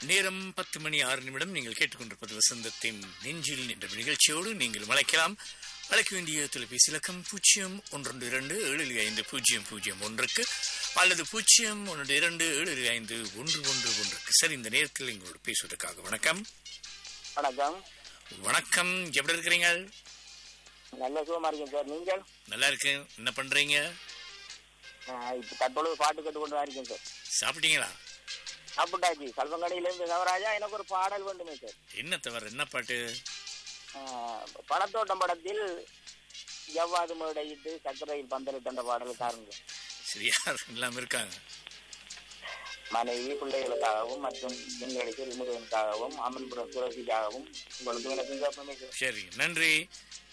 நேரம் பத்து மணி ஆறு நிமிடம் நீங்கள் கேட்டுக்கொண்டிருப்பது வசந்தத்தின் நெஞ்சில் என்ற நிகழ்ச்சியோடு நீங்கள் அழைக்கலாம் அழைக்க வேண்டிய தொலைபேசி இலக்கம் பூஜ்ஜியம் ஒன்று இரண்டு ஏழு ஐந்து பூஜ்ஜியம் பூஜ்ஜியம் ஒன்றுக்கு அல்லது பூஜ்ஜியம் ஒன்று இரண்டு ஏழு ஐந்து ஒன்று ஒன்று ஒன்றுக்கு சரி இந்த நேரத்தில் எங்களோடு பேசுவதற்காக வணக்கம் வணக்கம் வணக்கம் எப்படி இருக்கிறீங்க நல்ல சுகமா இருக்கேன் சார் நீங்கள் நல்லா இருக்கேன் என்ன பண்றீங்க ஆஹ் இப்ப தற்பொழுது பாட்டு கேட்டு கொண்டு தான் இருக்கேன் சார் சாப்பிட்டீங்களா சாப்பிட்டாச்சு கல்வங்கடையில இருந்து நவராஜா எனக்கு ஒரு பாடல் வேண்டுமே சார் என்ன தவிர என்ன பாட்டு ஆஹ் பணத்தோட்டம் படத்தில் எவ்வாறு மேடையிட்டு சக்கரையில் பந்தலிட்டு அந்த பாடல் காருங்க சரியா எல்லாம் இருக்காங்க மனைவி பிள்ளைகளுக்காகவும் மற்றும் எங்களுக்கு முருகனுக்காகவும் அமன்புரம் சுரசிக்காகவும் உங்களுக்கு எனக்கு கேட்போமே சார் சரி நன்றி